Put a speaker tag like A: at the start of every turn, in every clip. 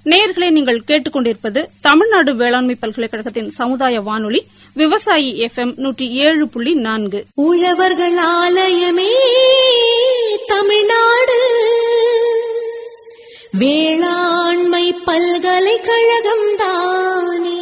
A: நேயர்களே நீங்கள் கேட்டுக்கொண்டிருப்பது தமிழ்நாடு வேளாண்மை பல்கலைக்கழகத்தின் சமுதாய வானொலி விவசாயி எஃப் எம் நூற்றி ஏழு புள்ளி நான்கு
B: உழவர்கள் ஆலயமே தமிழ்நாடு வேளாண்மை பல்கலைக்கழகம் தானே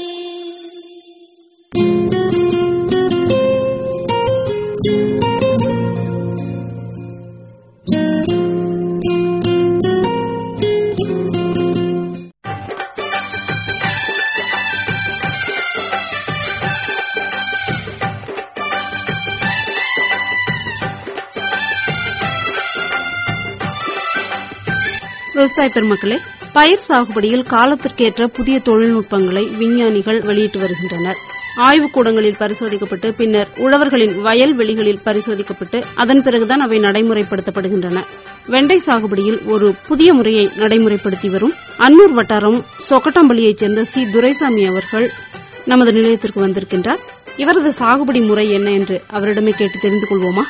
A: விவசாய பெருமக்களே பயிர் சாகுபடியில் காலத்திற்கேற்ற புதிய தொழில்நுட்பங்களை விஞ்ஞானிகள் வெளியிட்டு வருகின்றனர் ஆய்வுக்கூடங்களில் பரிசோதிக்கப்பட்டு பின்னர் உழவர்களின் வயல்வெளிகளில் பரிசோதிக்கப்பட்டு அதன் பிறகுதான் அவை நடைமுறைப்படுத்தப்படுகின்றன வெண்டை சாகுபடியில் ஒரு புதிய முறையை நடைமுறைப்படுத்தி வரும் அன்னூர் வட்டாரம் சொக்கட்டாம்பள்ளியைச் சேர்ந்த சி துரைசாமி அவர்கள் நமது நிலையத்திற்கு வந்திருக்கின்றார் இவரது சாகுபடி முறை என்ன என்று அவரிடமே கேட்டு தெரிந்து கொள்வோமா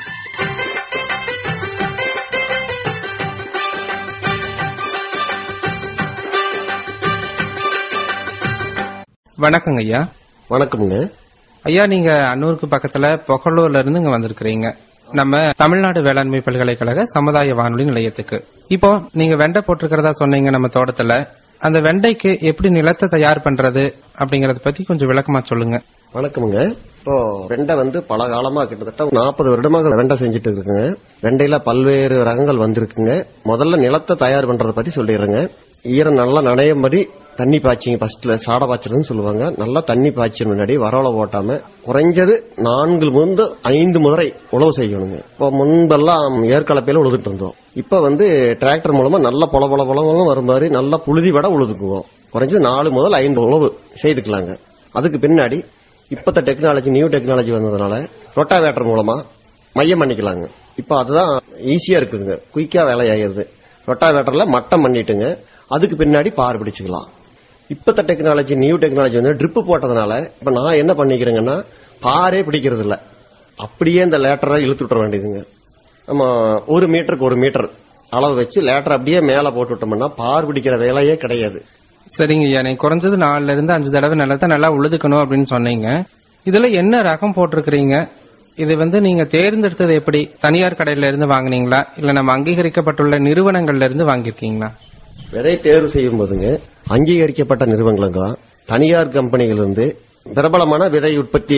C: வணக்கங்க ஐயா
D: வணக்கம்ங்க
C: ஐயா நீங்க அன்னூருக்கு பக்கத்துல பொகலூர்ல இருந்து இங்க வந்திருக்கிறீங்க நம்ம தமிழ்நாடு வேளாண்மை பல்கலைக்கழக சமுதாய வானொலி நிலையத்துக்கு இப்போ நீங்க வெண்டை போட்டிருக்கிறதா சொன்னீங்க நம்ம தோட்டத்துல அந்த வெண்டைக்கு எப்படி நிலத்தை தயார் பண்றது அப்படிங்கறத பத்தி கொஞ்சம் விளக்கமா சொல்லுங்க
D: வணக்கம்ங்க இப்போ வெண்டை வந்து பல காலமா கிட்டத்தட்ட நாற்பது வருடமாக வெண்டை செஞ்சுட்டு இருக்குங்க வெண்டையில பல்வேறு ரகங்கள் வந்திருக்குங்க முதல்ல நிலத்தை தயார் பண்றதை பத்தி சொல்லிடுறேங்க ஈரம் நல்லா நனையும்படி தண்ணி பாய்ச்சிங்க ஃபர்ஸ்ட்ல சாடை பாய்ச்சறதுன்னு சொல்லுவாங்க நல்லா தண்ணி பாய்ச்ச முன்னாடி வரவளை ஓட்டாம குறைஞ்சது நான்கு முதல் ஐந்து முறை உழவு செய்யணுங்க இப்போ முன்பெல்லாம் ஏற்கலப்பையில உழுதுட்டு இருந்தோம் இப்ப வந்து டிராக்டர் மூலமா நல்ல பொல பொல பொலவெல்லாம் வரும் மாதிரி நல்லா புழுதி விட உழுதுக்குவோம் குறைஞ்சது நாலு முதல் ஐந்து உழவு செய்துக்கலாங்க அதுக்கு பின்னாடி இப்பத்த டெக்னாலஜி நியூ டெக்னாலஜி வந்ததுனால ரொட்டாவேட்டர் மூலமா மையம் பண்ணிக்கலாங்க இப்ப அதுதான் ஈஸியா இருக்குதுங்க குயிக்கா வேலையாயிருது ரொட்டாவேட்டர்ல மட்டம் பண்ணிட்டுங்க அதுக்கு பின்னாடி பார் பிடிச்சுக்கலாம் இப்பத்த டெக்னாலஜி நியூ டெக்னாலஜி வந்து ட்ரிப்பு போட்டதுனால இப்ப நான் என்ன பண்ணிக்கிறேங்கன்னா பாரே பிடிக்கிறது இல்ல அப்படியே இந்த லேட்டரை இழுத்து விட்டுற வேண்டியதுங்க நம்ம ஒரு மீட்டருக்கு ஒரு மீட்டர் அளவு வச்சு லேட்டர் அப்படியே மேல போட்டு விட்டோம்னா பார் பிடிக்கிற வேலையே கிடையாது
C: சரிங்க ஐயா நீங்க குறைஞ்சது நாலுல இருந்து அஞ்சு தடவை நிலத்தை நல்லா உழுதுக்கணும் அப்படின்னு சொன்னீங்க இதுல என்ன ரகம் போட்டிருக்கிறீங்க இது வந்து நீங்க தேர்ந்தெடுத்தது எப்படி தனியார் கடையில இருந்து வாங்குனீங்களா இல்ல நம்ம அங்கீகரிக்கப்பட்டுள்ள நிறுவனங்கள்ல இருந்து வாங்கியிருக்கீங்களா
D: விதை தேர்வு செய்யும் போதுங்க அங்கீகரிக்கப்பட்ட நிறுவனங்களுக்கு தான் தனியார் கம்பெனிகள் இருந்து பிரபலமான விதை உற்பத்தி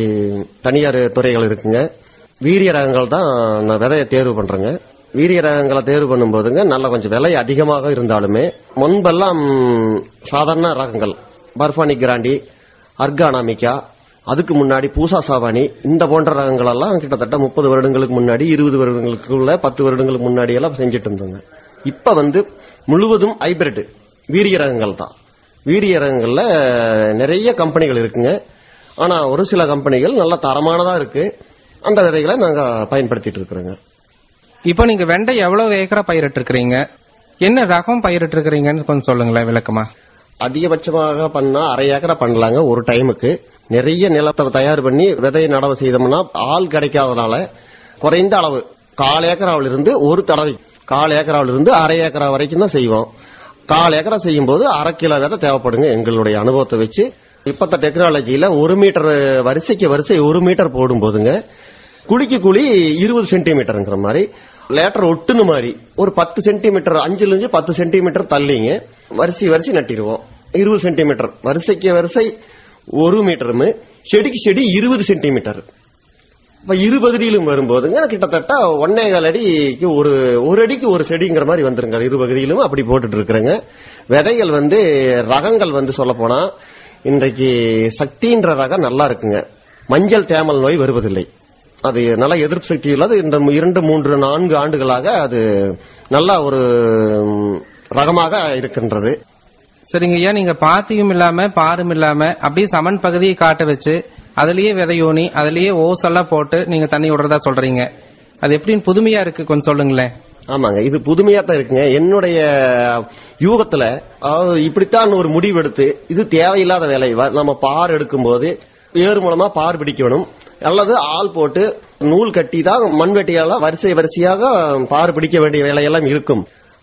D: தனியார் துறைகள் இருக்குங்க வீரிய ரகங்கள் தான் நான் விதையை தேர்வு பண்றேங்க வீரிய ரகங்களை தேர்வு பண்ணும்போதுங்க நல்ல கொஞ்சம் விலை அதிகமாக இருந்தாலுமே முன்பெல்லாம் சாதாரண ரகங்கள் பர்ஃபானி கிராண்டி அர்கானாமிக்கா அதுக்கு முன்னாடி பூசா சாவானி இந்த போன்ற ரகங்கள் எல்லாம் கிட்டத்தட்ட முப்பது வருடங்களுக்கு முன்னாடி இருபது வருடங்களுக்குள்ள பத்து வருடங்களுக்கு முன்னாடி எல்லாம் செஞ்சுட்டு இருந்தோங்க இப்ப வந்து முழுவதும் ஹைபிரிட் வீரிய ரகங்கள் தான் வீரிய ரகங்கள்ல நிறைய கம்பெனிகள் இருக்குங்க ஆனா ஒரு சில கம்பெனிகள் நல்ல தரமானதா இருக்கு அந்த விதைகளை நாங்க பயன்படுத்திட்டு இருக்கிறோங்க
C: இப்போ நீங்க வெண்டை எவ்வளவு ஏக்கரா பயிரிட்டு இருக்கிறீங்க என்ன ரகம் பயிரிட்டு இருக்கிறீங்கன்னு கொஞ்சம் சொல்லுங்களேன் விளக்கமா
D: அதிகபட்சமாக பண்ணா அரை ஏக்கரா பண்ணலாங்க ஒரு டைமுக்கு நிறைய நிலத்தை தயார் பண்ணி விதையை நடவு செய்தோம்னா ஆள் கிடைக்காதனால குறைந்த அளவு கால் ஏக்கராவில இருந்து ஒரு தடவை கால் ஏக்கராவில இருந்து அரை ஏக்கரா வரைக்கும் தான் செய்வோம் கால் ஏக்கரா செய்யும் போது அரை கிலோ விதை தேவைப்படுங்க எங்களுடைய அனுபவத்தை வச்சு இப்பத்த டெக்னாலஜியில ஒரு மீட்டர் வரிசைக்கு வரிசை ஒரு மீட்டர் போடும் போதுங்க குழிக்கு குழி இருபது சென்டிமீட்டருங்கிற மாதிரி லேட்டர் ஒட்டுன மாதிரி ஒரு பத்து சென்டிமீட்டர் அஞ்சுல இருந்து பத்து சென்டிமீட்டர் தள்ளிங்க வரிசை வரிசை நட்டிடுவோம் இருபது சென்டிமீட்டர் வரிசைக்கு வரிசை ஒரு மீட்டரும் செடிக்கு செடி இருபது சென்டிமீட்டர் இப்ப இரு பகுதியிலும் வரும்போதுங்க கிட்டத்தட்ட ஒன்னே கால் அடிக்கு ஒரு ஒரு அடிக்கு ஒரு செடிங்கிற மாதிரி வந்துருங்க இரு பகுதியிலும் அப்படி போட்டுட்டு இருக்கிறேங்க விதைகள் வந்து ரகங்கள் வந்து சொல்ல போனா இன்றைக்கு சக்தின்ற ரகம் நல்லா இருக்குங்க மஞ்சள் தேமல் நோய் வருவதில்லை அது நல்ல எதிர்ப்பு சக்தி உள்ளது இந்த இரண்டு மூன்று நான்கு ஆண்டுகளாக அது நல்ல ஒரு ம், ரகமாக இருக்கின்றது
C: சரிங்க ஐயா நீங்க பாத்தியும் இல்லாம பாரும் இல்லாம அப்படியே சமன் பகுதியை காட்ட வச்சு அதுலயே விதையோனி அதுலயே ஓசெல்லாம் போட்டு நீங்க தண்ணி விடுறதா சொல்றீங்க அது எப்படின்னு புதுமையா இருக்கு கொஞ்சம் சொல்லுங்களேன்
D: ஆமாங்க இது புதுமையா தான் இருக்குங்க என்னுடைய யூகத்துல அதாவது இப்படித்தான் ஒரு முடிவு எடுத்து இது தேவையில்லாத வேலை வ- நம்ம பார் எடுக்கும்போது ஏறு மூலமா பார் பிடிக்கணும் அல்லது ஆள் போட்டு நூல் கட்டி தான் மண்வெட்டியால வரிசை வரிசையாக பார் பிடிக்க வேண்டிய வேலையெல்லாம் இருக்கும்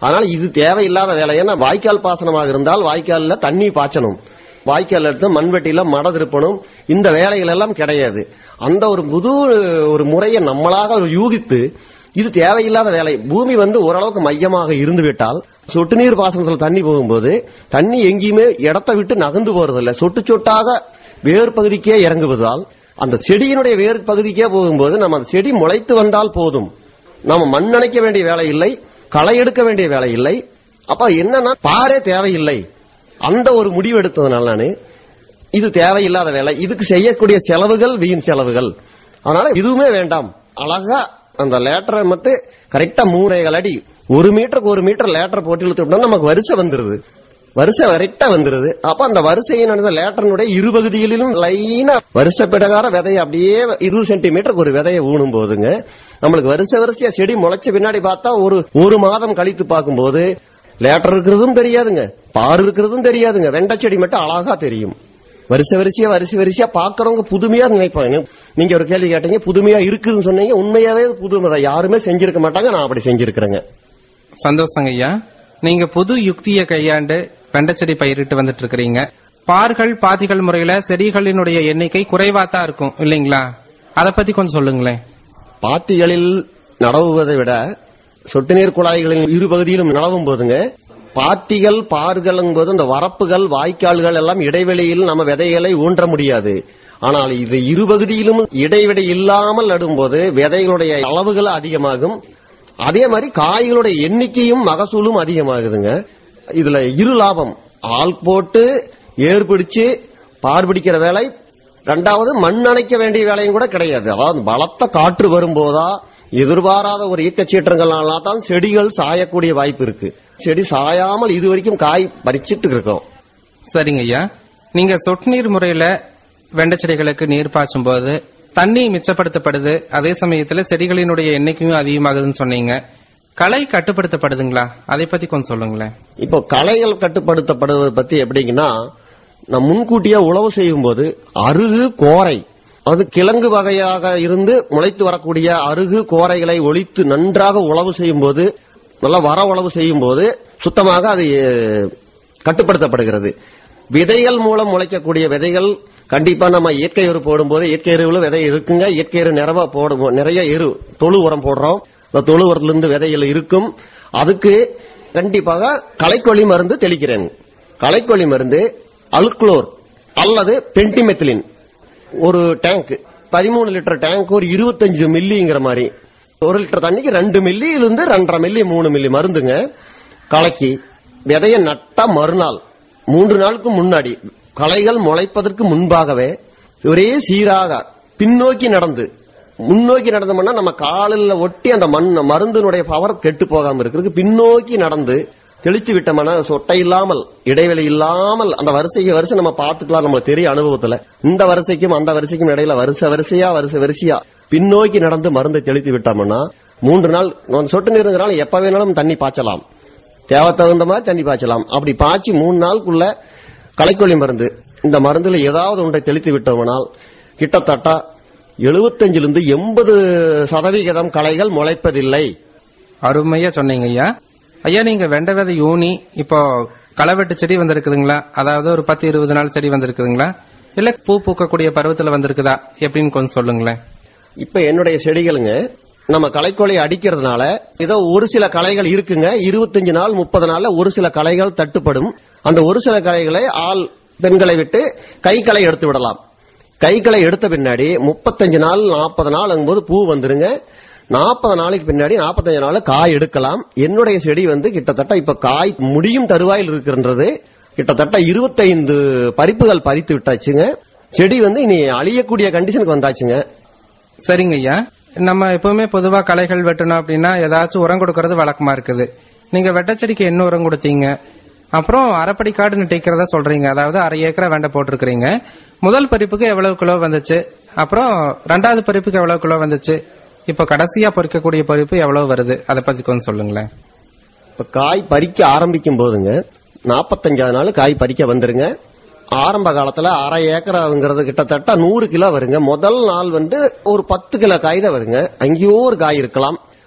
D: அதனால இது தேவையில்லாத வேலை ஏன்னா வாய்க்கால் பாசனமாக இருந்தால் வாய்க்கால்ல தண்ணி பாய்ச்சணும் வாய்க்கால் எடுத்து மண்வெட்டியில மட திருப்பணும் இந்த வேலைகள் எல்லாம் கிடையாது அந்த ஒரு புது ஒரு முறையை நம்மளாக யூகித்து இது தேவையில்லாத வேலை பூமி வந்து ஓரளவுக்கு மையமாக இருந்து விட்டால் சொட்டு நீர் பாசனத்தில் தண்ணி போகும்போது தண்ணி எங்கேயுமே இடத்தை விட்டு நகர்ந்து போறதில்லை சொட்டு சொட்டாக வேர் பகுதிக்கே இறங்குவதால் அந்த செடியினுடைய வேர் பகுதிக்கே போகும்போது நம்ம அந்த செடி முளைத்து வந்தால் போதும் நாம மண் அணைக்க வேண்டிய வேலை இல்லை களை எடுக்க வேண்டிய வேலை இல்லை அப்ப என்னன்னா பாரே தேவையில்லை அந்த ஒரு முடிவு எடுத்ததுனால நானு இது தேவையில்லாத வேலை இதுக்கு செய்யக்கூடிய செலவுகள் வீண் செலவுகள் அதனால இதுவுமே வேண்டாம் அழகா அந்த லேட்டரை மட்டும் கரெக்டா மூணேகால் அடி ஒரு மீட்டருக்கு ஒரு மீட்டர் லேட்டர் போட்டு இழுத்துட்டோம்னா நமக்கு வரிசை வந்துருது வரிசை கரெக்டா வந்துருது அப்ப அந்த வரிசையின் அந்த லேட்டரனுடைய இரு பகுதிகளிலும் லைனா வருஷ பிரகார விதையை அப்படியே இருபது சென்டிமீட்டருக்கு ஒரு விதையை ஊனும் போதுங்க நம்மளுக்கு வரிசை வரிசையா செடி முளைச்ச பின்னாடி பார்த்தா ஒரு ஒரு மாதம் கழித்து பார்க்கும்போது லேட்டர் இருக்கிறதும் தெரியாதுங்க பார் இருக்கிறதும் தெரியாதுங்க வெண்டை செடி மட்டும் அழகா தெரியும் வரிசை வரிசையா வரிசை வரிசையா பாக்குறவங்க புதுமையா நினைப்பாங்க நீங்க ஒரு கேள்வி கேட்டீங்க புதுமையா இருக்குதுன்னு சொன்னீங்க உண்மையாவே அது புதுமை தான் யாருமே செஞ்சிருக்க மாட்டாங்க நான் அப்படி செஞ்சிருக்கிறேங்க
C: சந்தோஷங்க ஐயா நீங்க புது யுக்தியை கையாண்டு வெண்டைச்செடி பயிரிட்டு வந்துட்டு இருக்கிறீங்க பார்கள் பாத்திகள் முறையில செடிகளினுடைய எண்ணிக்கை குறைவா தான் இருக்கும் இல்லைங்களா அத பத்தி கொஞ்சம் சொல்லுங்களேன்
D: பாத்திகளில் நடவுவதை விட சொட்டு நீர் குழாய்களின் இரு பகுதியிலும் நடவும் போதுங்க பாத்திகள் பார்களும் போது இந்த வரப்புகள் வாய்க்கால்கள் எல்லாம் இடைவெளியில் நம்ம விதைகளை ஊன்ற முடியாது ஆனால் இது இரு பகுதியிலும் இடைவெளி இல்லாமல் நடும்போது விதைகளுடைய அளவுகள் அதிகமாகும் அதே மாதிரி காய்களுடைய எண்ணிக்கையும் மகசூலும் அதிகமாகுதுங்க இதுல இரு லாபம் ஆள் போட்டு ஏர் பிடிச்சு பார் பிடிக்கிற வேலை ரெண்டாவது மண் அணைக்க வேண்டிய வேலையும் கூட கிடையாது அதாவது பலத்த காற்று வரும்போதா எதிர்பாராத ஒரு இயக்கச்சீற்றங்களால தான் செடிகள் சாயக்கூடிய வாய்ப்பு இருக்கு செடி சாயாமல் இது வரைக்கும் காய் பறிச்சிட்டு இருக்கோம்
C: சரிங்க ஐயா நீங்க சொட்டு நீர் முறையில வெண்டைச்செடிகளுக்கு நீர் பாய்ச்சும் போது தண்ணி மிச்சப்படுத்தப்படுது அதே சமயத்துல செடிகளினுடைய எண்ணிக்கையும் அதிகமாகுதுன்னு சொன்னீங்க களை கட்டுப்படுத்தப்படுதுங்களா அதை பத்தி கொஞ்சம் சொல்லுங்களேன்
D: இப்போ களைகள் கட்டுப்படுத்தப்படுவது பத்தி எப்படிங்கன்னா நான் முன்கூட்டியே உழவு செய்யும் போது அருகு கோரை அது கிழங்கு வகையாக இருந்து முளைத்து வரக்கூடிய அருகு கோரைகளை ஒழித்து நன்றாக உழவு செய்யும் போது நல்லா வர உழவு செய்யும் போது சுத்தமாக அது அஹ், கட்டுப்படுத்தப்படுகிறது விதைகள் மூலம் முளைக்கக்கூடிய விதைகள் கண்டிப்பா நம்ம இயற்கை எரு போடும்போது இயற்கை எருவுல விதை இருக்குங்க இயற்கை எரு நிறைய போடும் நிறைய எரு தொழு உரம் போடுறோம் இந்த தொழு உரத்திலிருந்து விதைகள் இருக்கும் அதுக்கு கண்டிப்பாக களைக்கொல்லி மருந்து தெளிக்கிறேன் களைக்கொல்லி மருந்து அல்குளோர் அல்லது பென்டிமெத்திலின் ஒரு டேங்க் பதிமூணு லிட்டர் டேங்க் ஒரு இருபத்தஞ்சு மில்லிங்கிற மாதிரி ஒரு லிட்டர் தண்ணிக்கு ரெண்டு மில்லியிலிருந்து ரெண்டரை மில்லி மூணு மில்லி மருந்துங்க கலக்கி விதைய நட்டா மறுநாள் மூன்று நாளுக்கு முன்னாடி களைகள் முளைப்பதற்கு முன்பாகவே ஒரே சீராக பின்னோக்கி நடந்து முன்னோக்கி நடந்தோம்னா நம்ம காலில் ஒட்டி அந்த மண் மருந்தினுடைய பவர் கெட்டு போகாம இருக்கிறதுக்கு பின்னோக்கி நடந்து தெளித்து விட்டோம்னா சொட்டை இல்லாமல் இடைவெளி இல்லாமல் அந்த வரிசைக்கு வரிசை நம்ம பார்த்துக்கலாம் நம்மளுக்கு தெரிய அனுபவத்துல இந்த வரிசைக்கும் அந்த வரிசைக்கும் இடையில வரிசை வரிசையா வரிசை வரிசையா பின்னோக்கி நடந்து மருந்தை தெளித்து விட்டோம்னா மூன்று நாள் நம்ம சொட்டு நீருங்கிறனால எப்ப வேணாலும் தண்ணி பாய்ச்சலாம் தேவை தகுந்த மாதிரி தண்ணி பாய்ச்சலாம் அப்படி பாய்ச்சி மூணு நாளுக்குள்ள களைக்கொல்லி மருந்து இந்த மருந்துல ஏதாவது ஒன்றை தெளித்து விட்டோம்னால் கிட்டத்தட்ட எழுபத்தஞ்சிலிருந்து எண்பது சதவிகிதம் களைகள் முளைப்பதில்லை
C: அருமையா சொன்னீங்க ஐயா ஐயா நீங்க வெண்டை விதை யூனி இப்போ களவெட்டு செடி வந்திருக்குதுங்களா அதாவது ஒரு பத்து இருபது நாள் செடி வந்திருக்குதுங்களா இல்ல பூ பூக்கக்கூடிய பருவத்துல வந்திருக்குதா எப்படின்னு கொஞ்சம் சொல்லுங்களேன்
D: இப்ப என்னுடைய செடிகளுங்க நம்ம களைக்கொல்லி அடிக்கிறதுனால ஏதோ ஒரு சில களைகள் இருக்குங்க இருபத்தஞ்சு நாள் முப்பது நாள்ல ஒரு சில களைகள் தட்டுப்படும் அந்த ஒரு சில களைகளை ஆள் பெண்களை விட்டு கை களை எடுத்து விடலாம் கை களை எடுத்த பின்னாடி முப்பத்தஞ்சு நாள் நாற்பது நாள் போது பூ வந்துருங்க நாற்பது நாளைக்கு பின்னாடி நாற்பத்தஞ்சு நாள் காய் எடுக்கலாம் என்னுடைய செடி வந்து கிட்டத்தட்ட இப்ப காய் முடியும் தருவாயில் இருக்கின்றது கிட்டத்தட்ட இருபத்தைந்து பறிப்புகள் பறித்து விட்டாச்சுங்க செடி வந்து இனி அழியக்கூடிய கண்டிஷனுக்கு வந்தாச்சுங்க
C: சரிங்க ஐயா நம்ம எப்பவுமே பொதுவா களைகள் வெட்டணும் அப்படின்னா ஏதாச்சும் உரம் கொடுக்கறது வழக்கமா இருக்குது நீங்க வெட்டச்செடிக்கு என்ன உரம் கொடுத்தீங்க அப்புறம் அரைப்படி காடு நட்டிக்கிறதா சொல்றீங்க அதாவது அரை ஏக்கரா வெண்டை போட்டிருக்கிறீங்க முதல் பறிப்புக்கு எவ்வளவு கிலோ வந்துச்சு அப்புறம் ரெண்டாவது பறிப்புக்கு எவ்வளவு கிலோ வந்துச்சு இப்போ கடைசியா பொறிக்கக்கூடிய பறிப்பு எவ்வளவு வருது அதை பத்தி கொஞ்சம் சொல்லுங்களேன்
D: இப்ப காய் பறிக்க ஆரம்பிக்கும் போதுங்க நாற்பத்தஞ்சாவது நாள் காய் பறிக்க வந்துருங்க ஆரம்ப காலத்துல அரை ஏக்கராங்கிறது கிட்டத்தட்ட நூறு கிலோ வருங்க முதல் நாள் வந்து ஒரு பத்து கிலோ காய் தான் வருங்க அங்கேயோ ஒரு காய் இருக்கலாம்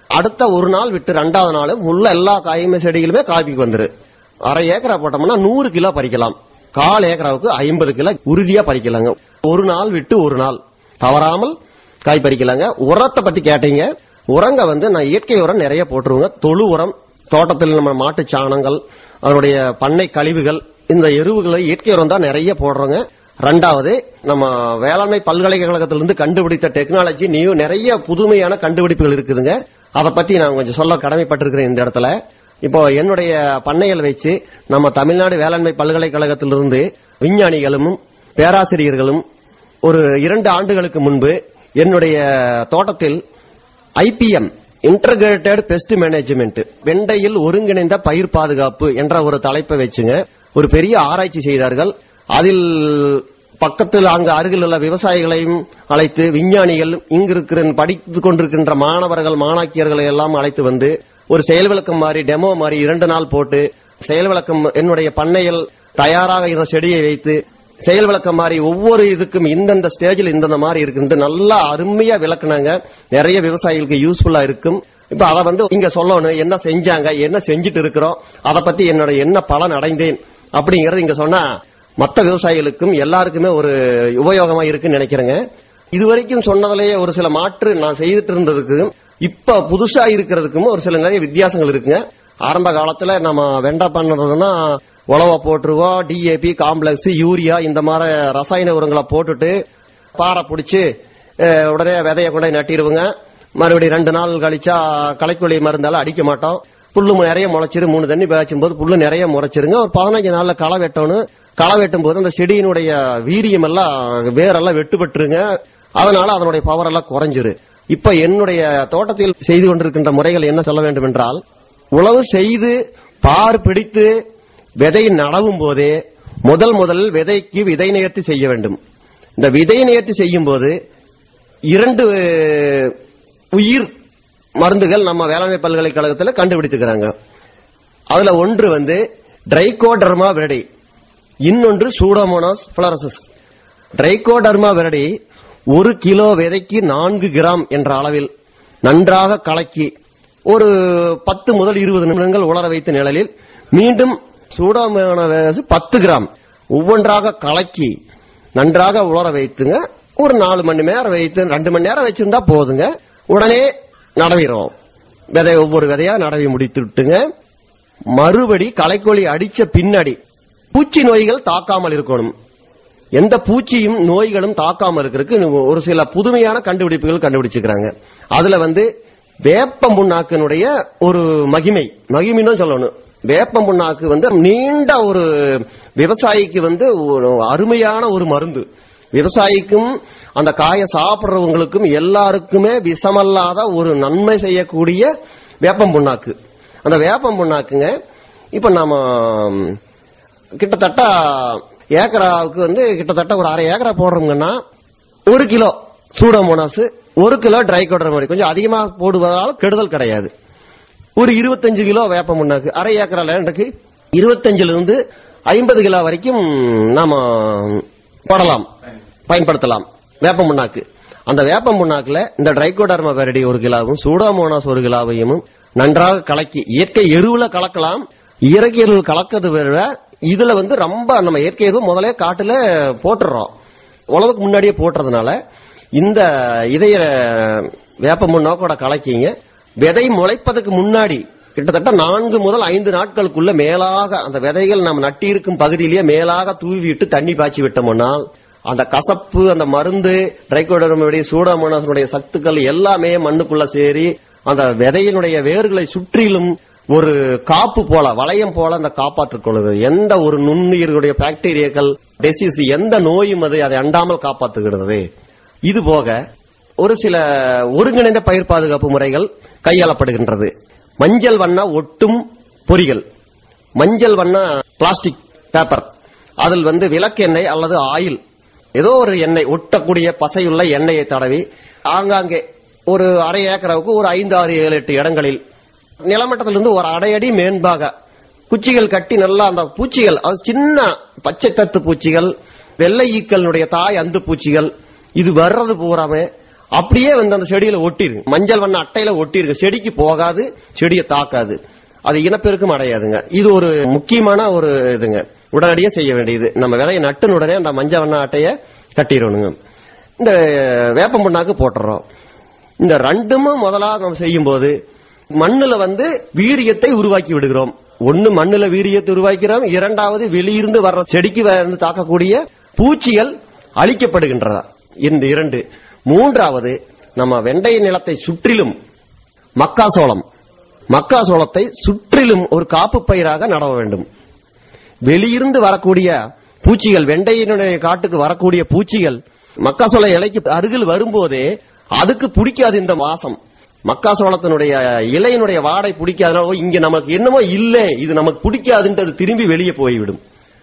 D: அடுத்த ஒரு நாள் விட்டு ரெண்டாவது நாள் உள்ள எல்லா காயுமே செடிகளுமே காய்க்கு வந்துரு அரை ஏக்கரா போட்டோம்னா நூறு கிலோ பறிக்கலாம் கால் ஏக்கராவுக்கு ஐம்பது கிலோ உறுதியா பறிக்கலாங்க ஒரு நாள் விட்டு ஒரு நாள் தவறாமல் காய் பறிக்கலாங்க உரத்தை பத்தி கேட்டீங்க உரங்க வந்து நான் இயற்கை உரம் நிறைய போட்டுருவேங்க தொழு உரம் தோட்டத்தில் நம்ம மாட்டு சாணங்கள் அதனுடைய பண்ணை கழிவுகள் இந்த எருவுகளை இயற்கை உரம் தான் நிறைய போடுறோங்க ரெண்டாவது நம்ம வேளாண்மை பல்கலைக்கழகத்திலிருந்து கண்டுபிடித்த டெக்னாலஜி நியூ நிறைய புதுமையான கண்டுபிடிப்புகள் இருக்குதுங்க அதை பத்தி நான் கொஞ்சம் சொல்ல கடமைப்பட்டிருக்கிறேன் இந்த இடத்துல இப்போ என்னுடைய பண்ணைகள் வச்சு நம்ம தமிழ்நாடு வேளாண்மை பல்கலைக்கழகத்திலிருந்து விஞ்ஞானிகளும் பேராசிரியர்களும் ஒரு இரண்டு ஆண்டுகளுக்கு முன்பு என்னுடைய தோட்டத்தில் ஐபிஎம் இன்டகிரேட்டட் பெஸ்ட் மேனேஜ்மெண்ட் வெண்டையில் ஒருங்கிணைந்த பயிர் பாதுகாப்பு என்ற ஒரு தலைப்பை வச்சுங்க ஒரு பெரிய ஆராய்ச்சி செய்தார்கள் அதில் பக்கத்தில் அங்கு அருகில் உள்ள விவசாயிகளையும் அழைத்து விஞ்ஞானிகள் இங்கு இருக்கிற படித்துக் கொண்டிருக்கின்ற மாணவர்கள் மாணாக்கியர்களை எல்லாம் அழைத்து வந்து ஒரு செயல் விளக்கம் மாதிரி டெமோ மாதிரி இரண்டு நாள் போட்டு செயல் விளக்கம் என்னுடைய பண்ணையில் தயாராக இருந்த செடியை வைத்து செயல் விளக்கம் மாதிரி ஒவ்வொரு இதுக்கும் இந்தந்த ஸ்டேஜில் இந்தந்த மாதிரி இருக்குன்ட்டு நல்லா அருமையா விளக்குனாங்க நிறைய விவசாயிகளுக்கு யூஸ்ஃபுல்லா இருக்கும் இப்ப அதை வந்து இங்க சொல்லணும் என்ன செஞ்சாங்க என்ன செஞ்சுட்டு இருக்கிறோம் அதை பத்தி என்னோட என்ன பலன் அடைந்தேன் அப்படிங்கறது இங்க சொன்னா மத்த விவசாயிகளுக்கும் எல்லாருக்குமே ஒரு உபயோகமா இருக்குன்னு நினைக்கிறேங்க இதுவரைக்கும் சொன்னதுலயே ஒரு சில மாற்று நான் செய்துட்டு இருந்ததுக்கு இப்ப புதுசா இருக்கிறதுக்கும் ஒரு சில நிறைய வித்தியாசங்கள் இருக்குங்க ஆரம்ப காலத்துல நம்ம வெண்டை பண்றதுன்னா உழவை போட்டுருவோம் டிஏபி காம்ப்ளெக்ஸ் யூரியா இந்த மாதிரி ரசாயன உரங்களை போட்டுட்டு பாறை பிடிச்சி அஹ், உடனே விதைய கொண்டு போய் நட்டிடுவோங்க மறுபடியும் ரெண்டு நாள் கழிச்சா களைக்கொல்லி மருந்தால அடிக்க மாட்டோம் புல்லு நிறைய முளைச்சிரு மூணு தண்ணி பாய்ச்சும் போது புல்லு நிறைய முளைச்சிருங்க ஒரு பதினஞ்சு நாள்ல களை வெட்டணும் களை வெட்டும் போது அந்த செடியினுடைய வீரியம் எல்லாம் வேரெல்லாம் வெட்டுப்பட்டுருங்க அதனால அதனுடைய பவர் எல்லாம் குறைஞ்சிரு இப்ப என்னுடைய தோட்டத்தில் செய்து கொண்டிருக்கின்ற முறைகள் என்ன சொல்ல வேண்டும் என்றால் உழவு செய்து பார் பிடித்து விதை நடவும் போதே முதல் முதல் விதைக்கு விதை நேர்த்தி செய்ய வேண்டும் இந்த விதை நேர்த்தி செய்யும் போது இரண்டு உயிர் மருந்துகள் நம்ம வேளாண்மை பல்கலைக்கழகத்தில் கண்டுபிடித்துக்கிறாங்க அதுல ஒன்று வந்து ட்ரைகோடர்மா விரடி இன்னொன்று சூடோமோனாஸ் பிளரசஸ் ட்ரைகோடர்மா விரடி ஒரு கிலோ விதைக்கு நான்கு கிராம் என்ற அளவில் நன்றாக கலக்கி ஒரு பத்து முதல் இருபது நிமிடங்கள் உலர வைத்த நிழலில் மீண்டும் சூடோமோனாஸ் பத்து கிராம் ஒவ்வொன்றாக கலக்கி நன்றாக உலர வைத்துங்க ஒரு நாலு மணி நேரம் வைத்து ரெண்டு மணி நேரம் வச்சிருந்தா போதுங்க உடனே நடவிடும் விதை ஒவ்வொரு விதையா நடவி முடித்து விட்டுங்க மறுபடி களைக்கொல்லி அடிச்ச பின்னாடி பூச்சி நோய்கள் தாக்காமல் இருக்கணும் எந்த பூச்சியும் நோய்களும் தாக்காம இருக்கிறதுக்கு ஒரு சில புதுமையான கண்டுபிடிப்புகள் கண்டுபிடிச்சுக்கிறாங்க அதுல வந்து வேப்பம் புண்ணாக்கினுடைய ஒரு மகிமை மகிமைன்னு தான் சொல்லணும் வேப்பம் புண்ணாக்கு வந்து நீண்ட ஒரு விவசாயிக்கு வந்து ஒரு அருமையான ஒரு மருந்து விவசாயிக்கும் அந்த காயை சாப்பிடுறவங்களுக்கும் எல்லாருக்குமே விஷமல்லாத ஒரு நன்மை செய்யக்கூடிய வேப்பம் புண்ணாக்கு அந்த வேப்பம் புண்ணாக்குங்க இப்ப நாம கிட்டத்தட்ட ஏக்கராவுக்கு வந்து கிட்டத்தட்ட ஒரு அரை ஏக்கரா போடுறோம்னா ஒரு கிலோ சூடோமோனாஸ் ஒரு கிலோ ட்ரைகோடர்மாடி கொஞ்சம் அதிகமா போடுவதால கெடுதல் கிடையாது ஒரு இருபத்தஞ்சு கிலோ வேப்ப முன்னாக்கு அரை ஏக்கரா லேண்டுக்கு இருபத்தஞ்சுல இருந்து ஐம்பது கிலோ வரைக்கும் நாம போடலாம் பயன்படுத்தலாம் வேப்ப முன்னாக்கு அந்த வேப்ப முன்னாக்குல இந்த ட்ரைகோடர்மா வெரடி ஒரு கிலோவும் சூடாமோனாஸ் ஒரு கிலோவையும் நன்றாக கலக்கி இயற்கை எருவுல கலக்கலாம் இயற்கை எருவு கலக்கிறது விட இதுல வந்து ரொம்ப நம்ம இயற்கை எருவு முதலே காட்டுல போட்டுறோம் உழவுக்கு முன்னாடியே போட்டுறதுனால இந்த இதய வேப்ப முன்னாக்கோட கலக்கிங்க விதை முளைப்பதற்கு முன்னாடி கிட்டத்தட்ட நான்கு முதல் ஐந்து நாட்களுக்குள்ள மேலாக அந்த விதைகள் நம்ம நட்டிருக்கும் பகுதியிலேயே மேலாக தூவிட்டு தண்ணி பாய்ச்சி விட்டோம்னால் அந்த கசப்பு அந்த மருந்து ட்ரைகோடர்மனுடைய சூடாமோனாசனுடைய சத்துக்கள் எல்லாமே மண்ணுக்குள்ள சேரி அந்த விதையினுடைய வேர்களை சுற்றிலும் ஒரு காப்பு போல வளையம் போல அந்த காப்பாற்றிக் கொள்ளுது எந்த ஒரு நுண்ணுயிர்களுடைய பாக்டீரியாக்கள் டிசீஸ் எந்த நோயும் அது அதை அண்டாமல் காப்பாற்றுகிறது இது போக ஒரு சில ஒருங்கிணைந்த பயிர் பாதுகாப்பு முறைகள் கையாளப்படுகின்றது மஞ்சள் வண்ண ஒட்டும் பொறிகள் மஞ்சள் வண்ண பிளாஸ்டிக் பேப்பர் அதில் வந்து விளக்கெண்ணெய் அல்லது ஆயில் ஏதோ ஒரு எண்ணெய் ஒட்டக்கூடிய பசையுள்ள எண்ணெயை தடவி ஆங்காங்கே ஒரு அரை ஏக்கராவுக்கு ஒரு ஐந்து ஆறு ஏழு எட்டு இடங்களில் நிலமட்டத்திலிருந்து ஒரு அடையடி மேன்பாக குச்சிகள் கட்டி நல்லா அந்த பூச்சிகள் அது சின்ன பச்சை தத்து பூச்சிகள் வெள்ளை ஈக்களுடைய தாய் அந்து பூச்சிகள் இது வர்றது பூராமே அப்படியே வந்து அந்த செடியில ஒட்டிருங்க மஞ்சள் வண்ண அட்டையில ஒட்டிருங்க செடிக்கு போகாது செடியை தாக்காது அது இனப்பெருக்கம் அடையாதுங்க இது ஒரு முக்கியமான ஒரு இதுங்க உடனடியாக செய்ய வேண்டியது நம்ம விதையை நட்டுன உடனே அந்த மஞ்சள் வண்ண அட்டைய கட்டிடணுங்க இந்த வேப்பம் புண்ணாக்கு போட்டுறோம் இந்த ரெண்டுமே முதலாக நம்ம செய்யும் போது மண்ணுல வந்து வீரியத்தை உருவாக்கி விடுகிறோம் ஒன்னு மண்ணுல வீரியத்தை உருவாக்கிறோம் இரண்டாவது வெளியிருந்து வர்ற செடிக்கு வந்து தாக்கக்கூடிய பூச்சிகள் அழிக்கப்படுகின்றதா இந்த இரண்டு மூன்றாவது நம்ம வெண்டை நிலத்தை சுற்றிலும் மக்காசோளம் மக்காசோளத்தை சுற்றிலும் ஒரு காப்பு பயிராக நட வேண்டும் வெளியிருந்து வரக்கூடிய பூச்சிகள் வெண்டையினுடைய காட்டுக்கு வரக்கூடிய பூச்சிகள் மக்காசோள இலைக்கு அருகில் வரும்போதே அதுக்கு பிடிக்காது இந்த வாசம் மக்காசோளத்தினுடைய இலையினுடைய வாடை பிடிக்காதனால "ஓ, இங்க நமக்கு என்னமோ இல்ல இது நமக்கு பிடிக்காதுன்ட்டு அது திரும்பி வெளியே போய்விடும்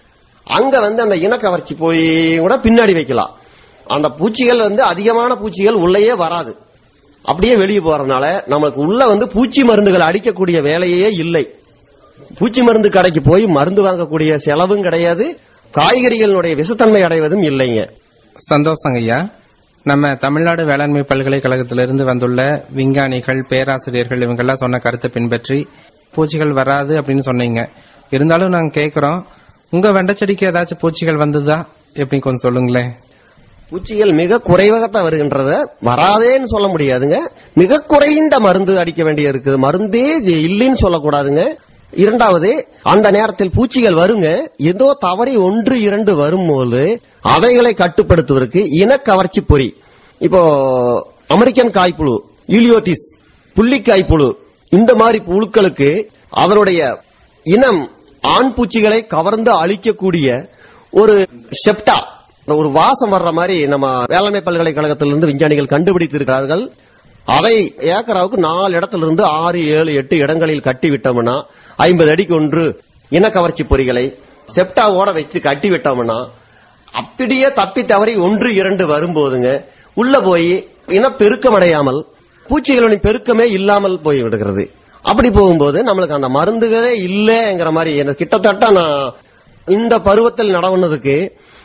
D: அங்க வந்து அந்த இனக்கவர்ச்சி போய் கூட பின்னாடி வைக்கலாம் அந்த பூச்சிகள் வந்து அதிகமான பூச்சிகள் உள்ளேயே வராது அப்படியே வெளியே போறதுனால நமக்கு உள்ள வந்து பூச்சி மருந்துகள் அடிக்கக்கூடிய வேலையே இல்லை பூச்சி மருந்து கடைக்கு போய் மருந்து வாங்கக்கூடிய செலவும் கிடையாது காய்கறிகளுடைய விஷத்தன்மை அடைவதும் இல்லைங்க
C: சந்தோஷங்க ஐயா நம்ம தமிழ்நாடு வேளாண்மை பல்கலைக்கழகத்திலிருந்து வந்துள்ள விஞ்ஞானிகள் பேராசிரியர்கள் இவங்கெல்லாம் சொன்ன கருத்தை பின்பற்றி பூச்சிகள் வராது அப்படின்னு சொன்னீங்க இருந்தாலும் நாங்க கேக்குறோம் உங்க வெண்டைச்செடிக்கு ஏதாச்சும் பூச்சிகள் வந்ததா எப்படி கொஞ்சம் சொல்லுங்களேன்
D: பூச்சிகள் மிக குறைவாகத்தான் வருகின்றத வராதேன்னு சொல்ல முடியாதுங்க மிக குறைந்த மருந்து அடிக்க வேண்டிய இருக்குது மருந்தே இல்லைன்னு சொல்லக்கூடாதுங்க இரண்டாவது அந்த நேரத்தில் பூச்சிகள் வருங்க ஏதோ தவறி ஒன்று இரண்டு வரும்போது அவைகளை கட்டுப்படுத்துவதற்கு இனக்கவர்ச்சி பொறி இப்போ அமெரிக்கன் காய்ப்புழு யூலியோதிஸ் புள்ளிக்காய்ப்புழு இந்த மாதிரி புழுக்களுக்கு அதனுடைய இனம் ஆண் பூச்சிகளை கவர்ந்து அழிக்கக்கூடிய ஒரு செப்டா ஒரு வாசம் வர்ற மாதிரி நம்ம வேளாண்மை பல்கலைக்கழகத்திலிருந்து விஞ்ஞானிகள் கண்டுபிடித்திருக்கிறார்கள் அதை ஏக்கராவுக்கு நாலு இடத்துல இருந்து ஆறு ஏழு எட்டு இடங்களில் கட்டி விட்டோம்னா ஐம்பது அடிக்கு ஒன்று இனக்கவர்ச்சி பொறிகளை செப்டாவோட வச்சு கட்டி விட்டோம்னா அப்படியே தப்பி தவறி ஒன்று இரண்டு வரும்போதுங்க உள்ள போய் இனப்பெருக்கம் அடையாமல் பூச்சிகளின் பெருக்கமே இல்லாமல் போய் விடுகிறது அப்படி போகும்போது நம்மளுக்கு அந்த மருந்துகளே இல்லைங்கிற மாதிரி எனக்கு கிட்டத்தட்ட நான் இந்த பருவத்தில் நடவுனதுக்கு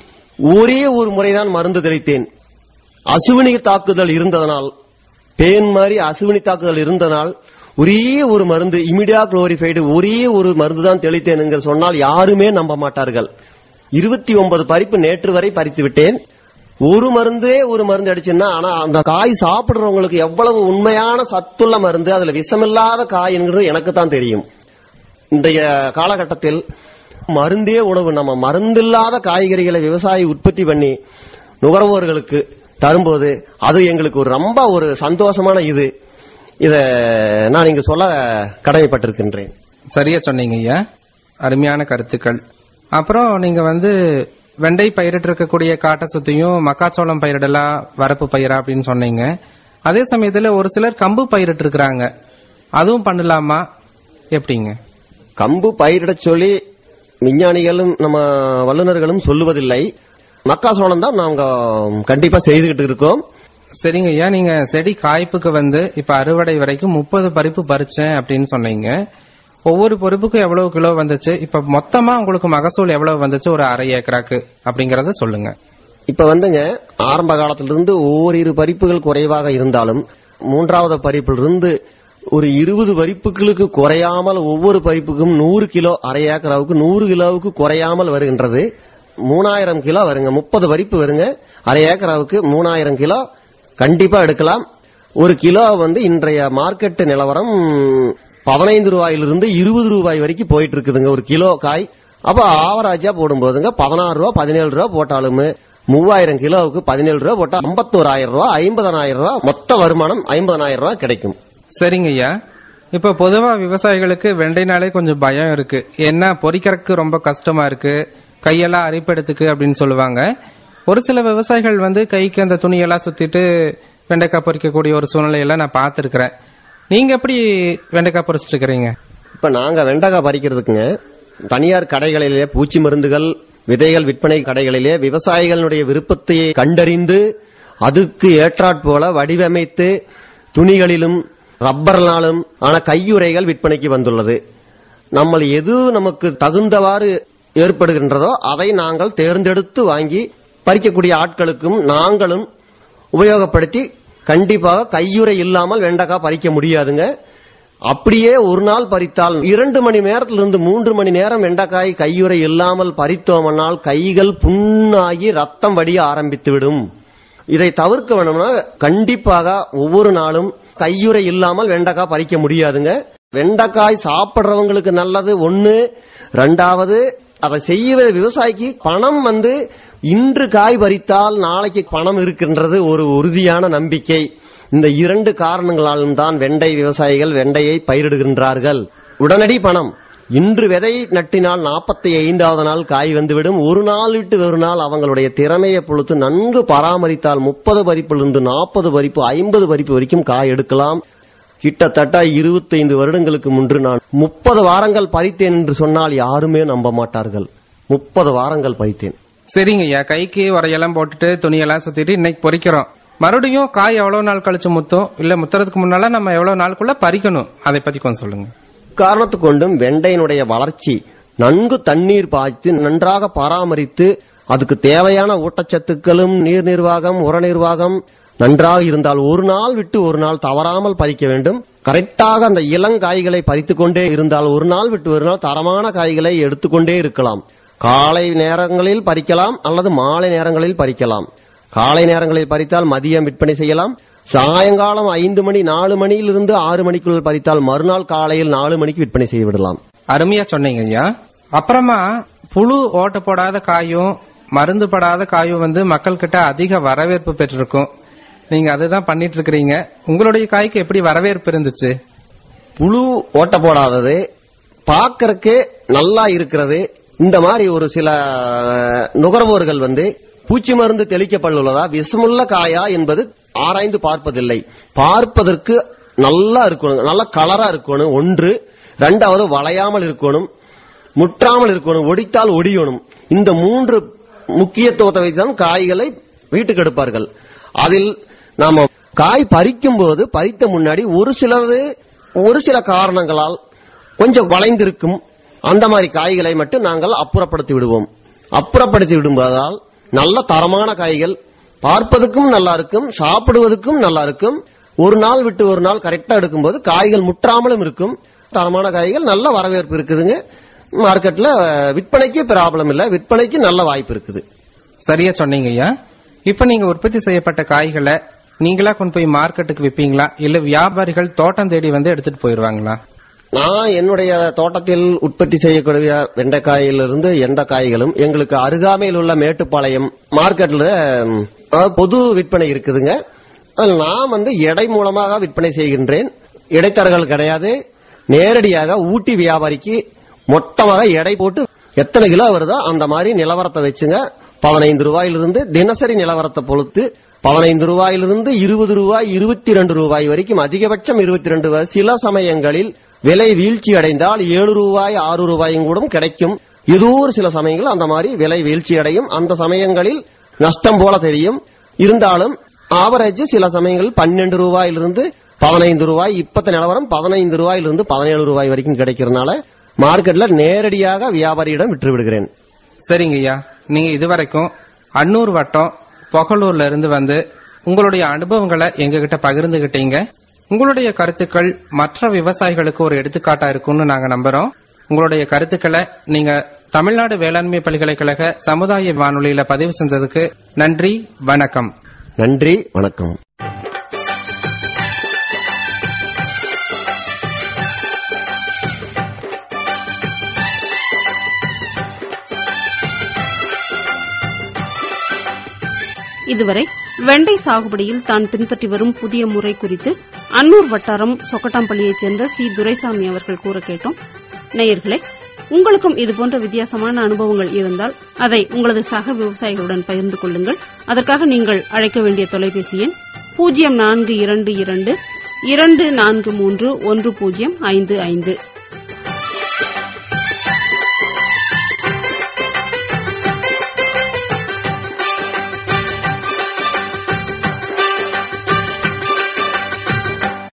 D: ஒரே ஒரு முறைதான் மருந்து தெளித்தேன் அசுவினி தாக்குதல் இருந்ததனால் பேன் மாதிரி அசுவினி தாக்குதல் இருந்தனால் ஒரே ஒரு மருந்து இமிடியா குளோரிஃபைடு ஒரே ஒரு மருந்து தான் தெளித்தேன் சொன்னால் யாருமே நம்ப மாட்டார்கள் இருபத்தி ஒன்பது பறிப்பு நேற்று வரை பறித்து விட்டேன் ஒரு மருந்தே ஒரு மருந்து அடிச்சுன்னா ஆனா அந்த காய் சாப்பிடுறவங்களுக்கு எவ்வளவு உண்மையான சத்துள்ள மருந்து அதுல விஷமில்லாத காய் என்கிறது எனக்கு தான் தெரியும் இன்றைய காலகட்டத்தில் மருந்தே உணவு நம்ம மருந்தில்லாத காய்கறிகளை விவசாயி உற்பத்தி பண்ணி நுகர்வோர்களுக்கு தரும்போது அது எங்களுக்கு ஒரு ரொம்ப ஒரு சந்தோஷமான இது இத நான் இங்க சொல்ல கடமைப்பட்டிருக்கின்றேன்
C: சரியா சொன்னீங்க ஐயா அருமையான கருத்துக்கள் அப்புறம் நீங்க வந்து வெண்டை பயிரிட்டு இருக்கக்கூடிய காட்டை சுத்தியும் மக்காச்சோளம் பயிரிடலாம் வரப்பு பயிரா அப்படின்னு சொன்னீங்க அதே சமயத்துல ஒரு சிலர் கம்பு பயிரிட்டு இருக்கிறாங்க அதுவும் பண்ணலாமா எப்படிங்க
D: கம்பு பயிரிடச் சொல்லி விஞ்ஞானிகளும் நம்ம வல்லுநர்களும் சொல்லுவதில்லை மக்காசோளம் தான் நாங்க கண்டிப்பா செய்துகிட்டு இருக்கோம்
C: சரிங்க ஐயா நீங்க செடி காய்ப்புக்கு வந்து இப்ப அறுவடை வரைக்கும் முப்பது பறிப்பு பறிச்சேன் அப்படின்னு சொன்னீங்க ஒவ்வொரு பொறுப்புக்கும் எவ்வளவு கிலோ வந்துச்சு இப்ப மொத்தமா உங்களுக்கு மகசூல் எவ்வளவு வந்துச்சு ஒரு அரை ஏக்கராக்கு அப்படிங்கறத சொல்லுங்க
D: இப்ப வந்துங்க ஆரம்ப காலத்திலிருந்து ஓரிரு பறிப்புகள் குறைவாக இருந்தாலும் மூன்றாவது பறிப்பிலிருந்து ஒரு இருபது பறிப்புகளுக்கு குறையாமல் ஒவ்வொரு பறிப்புக்கும் நூறு கிலோ அரை ஏக்கராவுக்கு நூறு கிலோவுக்கு குறையாமல் வருகின்றது மூணாயிரம் கிலோ வருங்க முப்பது பறிப்பு வருங்க அரை ஏக்கராவுக்கு மூணாயிரம் கிலோ கண்டிப்பா எடுக்கலாம் ஒரு கிலோ வந்து இன்றைய மார்க்கெட் நிலவரம் பதினைந்து ரூபாயிலிருந்து இருபது ரூபாய் வரைக்கும் போயிட்டு இருக்குதுங்க ஒரு கிலோ காய் அப்ப ஆவரேஜா போடும்போதுங்க பதினாறு ரூபா பதினேழு ரூபா போட்டாலும் மூவாயிரம் கிலோவுக்கு பதினேழு ரூபா போட்டா ஐம்பத்தோராயிரம் ரூபா ஐம்பதனாயிரம் ரூபா மொத்த வருமானம் ஐம்பதனாயிரம் ரூபா கிடைக்கும்
C: சரிங்க ஐயா இப்ப பொதுவா விவசாயிகளுக்கு வெண்டைனாலே கொஞ்சம் பயம் இருக்கு ஏன்னா பொறிக்கிறதுக்கு ரொம்ப கஷ்டமா இருக்கு கையெல்லாம் அரிப்பெடுத்துக்கு அப்படின்னு சொல்லுவாங்க ஒரு சில விவசாயிகள் வந்து கைக்கு அந்த துணியெல்லாம் சுத்திட்டு வெண்டைக்காய் பொறிக்கக்கூடிய ஒரு சூழ்நிலையெல்லாம் நான் பார்த்திருக்கிறேன் நீங்க எப்படி வெண்டைக்காய் பொறிச்சிட்டு இருக்கிறீங்க
D: இப்ப நாங்க வெண்டைக்காய் பறிக்கிறதுக்குங்க தனியார் கடைகளிலே பூச்சி மருந்துகள் விதைகள் விற்பனை கடைகளிலே விவசாயிகளுடைய விருப்பத்தை கண்டறிந்து அதுக்கு ஏற்றாற்போல வடிவமைத்து துணிகளிலும் ரப்பர்னாலும் ஆன கையுறைகள் விற்பனைக்கு வந்துள்ளது நம்ம எது நமக்கு தகுந்தவாறு ஏற்படுகின்றதோ அதை நாங்கள் தேர்ந்தெடுத்து வாங்கி பறிக்கக்கூடிய ஆட்களுக்கும் நாங்களும் உபயோகப்படுத்தி கண்டிப்பாக கையுறை இல்லாமல் வெண்டைக்காய் பறிக்க முடியாதுங்க அப்படியே ஒரு நாள் பறித்தால் இரண்டு மணி நேரத்திலிருந்து மூன்று மணி நேரம் வெண்டைக்காய் கையுறை இல்லாமல் பறித்தோம்னால் கைகள் புண்ணாகி ரத்தம் வடிய ஆரம்பித்துவிடும் இதை தவிர்க்க வேணும்னா கண்டிப்பாக ஒவ்வொரு நாளும் கையுறை இல்லாமல் வெண்டைக்காய் பறிக்க முடியாதுங்க வெண்டைக்காய் சாப்பிடுறவங்களுக்கு நல்லது ஒண்ணு ரெண்டாவது அதை செய்ய விவசாயிக்கு பணம் வந்து இன்று காய் பறித்தால் நாளைக்கு பணம் இருக்கின்றது ஒரு உறுதியான நம்பிக்கை இந்த இரண்டு காரணங்களாலும் தான் வெண்டை விவசாயிகள் வெண்டையை பயிரிடுகின்றார்கள் உடனடி பணம் இன்று விதை நட்டினால் நாற்பத்தி ஐந்தாவது நாள் காய் வந்துவிடும் ஒரு நாள் விட்டு ஒரு நாள் அவங்களுடைய திறமையை பொறுத்து நன்கு பராமரித்தால் முப்பது பறிப்பிலிருந்து நாற்பது பறிப்பு ஐம்பது பறிப்பு வரைக்கும் காய் எடுக்கலாம் கிட்டத்தட்ட இருபத்தைந்து வருடங்களுக்கு முன்பு நான் முப்பது வாரங்கள் பறித்தேன் என்று சொன்னால் யாருமே நம்ப மாட்டார்கள் முப்பது வாரங்கள் பறித்தேன்
C: சரிங்க ஐயா கைக்கு உரையெல்லாம் போட்டுட்டு துணியெல்லாம் சுத்திட்டு இன்னைக்கு பொறிக்கிறோம் மறுபடியும் காய் எவ்வளவு நாள் கழிச்சு முத்தும் இல்ல முத்துறதுக்கு முன்னால நம்ம எவ்வளவு நாளுக்குள்ள பறிக்கணும் அதை பத்தி கொஞ்சம் சொல்லுங்க
D: காரணத்து கொண்டும் வெண்டையினுடைய வளர்ச்சி நன்கு தண்ணீர் பாய்த்து நன்றாக பராமரித்து அதுக்கு தேவையான ஊட்டச்சத்துக்களும் நீர் நிர்வாகம் உர நிர்வாகம் நன்றாக இருந்தால் ஒரு நாள் விட்டு ஒரு நாள் தவறாமல் பறிக்க வேண்டும் கரெக்டாக அந்த இளங்காய்களை பறித்துக் கொண்டே இருந்தால் ஒரு நாள் விட்டு ஒரு நாள் தரமான காய்களை எடுத்துக்கொண்டே இருக்கலாம் காலை நேரங்களில் பறிக்கலாம் அல்லது மாலை நேரங்களில் பறிக்கலாம் காலை நேரங்களில் பறித்தால் மதியம் விற்பனை செய்யலாம் சாயங்காலம் ஐந்து மணி நாலு மணியிலிருந்து ஆறு மணிக்குள் பறித்தால் மறுநாள் காலையில் நாலு மணிக்கு விற்பனை செய்து விடலாம்
C: அருமையா சொன்னீங்க ஐயா அப்புறமா புழு ஓட்ட போடாத காயும் மருந்து படாத காயும் வந்து மக்கள் கிட்ட அதிக வரவேற்பு பெற்றிருக்கும் நீங்க அதுதான் பண்ணிட்டு இருக்கிறீங்க உங்களுடைய காய்க்கு எப்படி வரவேற்பு இருந்துச்சு
D: புழு ஓட்ட போடாதது பார்க்கறதுக்கு நல்லா இருக்கிறது இந்த மாதிரி ஒரு சில அஹ், நுகர்வோர்கள் வந்து பூச்சி மருந்து தெளிக்கப்பட்டுள்ளதா விஷமுள்ள காயா என்பது ஆராய்ந்து பார்ப்பதில்லை பார்ப்பதற்கு நல்லா இருக்கணும் நல்ல கலரா இருக்கணும் ஒன்று ரெண்டாவது வளையாமல் இருக்கணும் முற்றாமல் இருக்கணும் ஒடித்தால் ஒடியணும் இந்த மூன்று முக்கியத்துவத்தை வைத்துதான் காய்களை வீட்டுக்கு எடுப்பார்கள் அதில் நாம காய் பறிக்கும் போது பறித்த முன்னாடி ஒரு சிலது ஒரு சில காரணங்களால் கொஞ்சம் வளைந்திருக்கும் அந்த மாதிரி காய்களை மட்டும் நாங்கள் அப்புறப்படுத்தி விடுவோம் அப்புறப்படுத்தி விடுவதால் நல்ல தரமான காய்கள் பார்ப்பதற்கும் நல்லா இருக்கும் சாப்பிடுவதற்கும் நல்லா இருக்கும் ஒரு நாள் விட்டு ஒரு நாள் கரெக்டா எடுக்கும்போது காய்கள் முற்றாமலும் இருக்கும் தரமான காய்கள் நல்ல வரவேற்பு இருக்குதுங்க மார்க்கெட்ல அஹ், விற்பனைக்கு ப்ராப்ளம் இல்ல விற்பனைக்கு நல்ல வாய்ப்பு இருக்குது
C: சரியா சொன்னீங்க ஐயா இப்ப நீங்க உற்பத்தி செய்யப்பட்ட காய்களை நீங்களா கொண்டு போய் மார்க்கெட்டுக்கு விப்பீங்களா இல்ல வியாபாரிகள் தோட்டம் தேடி வந்து எடுத்துட்டு போயிருவாங்களா
D: நான் என்னுடைய தோட்டத்தில் உற்பத்தி செய்யக்கூடிய வெண்டைக்காயிலிருந்து எந்த காய்களும் எங்களுக்கு அருகாமையில் உள்ள மேட்டுப்பாளையம் மார்க்கெட்ல ம், அதாவது பொது விற்பனை இருக்குதுங்க அதில் நான் வந்து எடை மூலமாக விற்பனை செய்கின்றேன் இடைத்தரகர்கள் கிடையாது நேரடியாக ஊட்டி வியாபாரிக்கு மொத்தமாக எடை போட்டு எத்தனை கிலோ வருதோ அந்த மாதிரி நிலவரத்தை வச்சுங்க பதினைந்து ரூபாயிலிருந்து தினசரி நிலவரத்தை பொறுத்து பதினைந்து ரூபாயிலிருந்து இருபது ரூபாய் இருபத்தி ரெண்டு ரூபாய் வரைக்கும் அதிகபட்சம் இருபத்தி ரெண்டு ரூபாய் சில சமயங்களில் விலை வீழ்ச்சி அடைந்தால் ஏழு ரூபாய் ஆறு ரூபாயும் கூட கிடைக்கும் ஏதோ ஒரு சில சமயங்கள் அந்த மாதிரி விலை வீழ்ச்சி அடையும் அந்த சமயங்களில் நஷ்டம் போல தெரியும் இருந்தாலும் ஆவரேஜ் சில சமயங்களில் பன்னெண்டு ரூபாயிலிருந்து பதினைந்து ரூபாய் இப்பத்த நிலவரம் பதினைந்து ரூபாயிலிருந்து பதினேழு ரூபாய் வரைக்கும் கிடைக்கிறதுனால மார்க்கெட்ல நேரடியாக வியாபாரியிடம் விற்று விடுகிறேன்
C: சரிங்க ஐயா நீங்க இதுவரைக்கும் அன்னூர் வட்டம் பொகலூர்ல இருந்து வந்து உங்களுடைய அனுபவங்களை எங்ககிட்ட பகிர்ந்துகிட்டீங்க உங்களுடைய கருத்துக்கள் மற்ற விவசாயிகளுக்கு ஒரு எடுத்துக்காட்டா இருக்கும்னு நாங்க நம்புறோம் உங்களுடைய கருத்துக்களை நீங்க தமிழ்நாடு வேளாண்மை பல்கலைக்கழக சமுதாய வானொலியில பதிவு செஞ்சதுக்கு நன்றி வணக்கம்
D: நன்றி வணக்கம்
A: இதுவரை வெண்டை சாகுபடியில் தான் பின்பற்றி வரும் புதிய முறை குறித்து அன்னூர் வட்டாரம் சொக்கட்டாம்பள்ளியைச் சேர்ந்த சி துரைசாமி அவர்கள் கூற கேட்டோம் நேயர்களே உங்களுக்கும் இதுபோன்ற வித்தியாசமான அனுபவங்கள் இருந்தால் அதை உங்களது சக விவசாயிகளுடன் பகிர்ந்து கொள்ளுங்கள் அதற்காக நீங்கள் அழைக்க வேண்டிய தொலைபேசி எண் பூஜ்ஜியம் நான்கு இரண்டு இரண்டு இரண்டு நான்கு மூன்று ஒன்று பூஜ்ஜியம் ஐந்து ஐந்து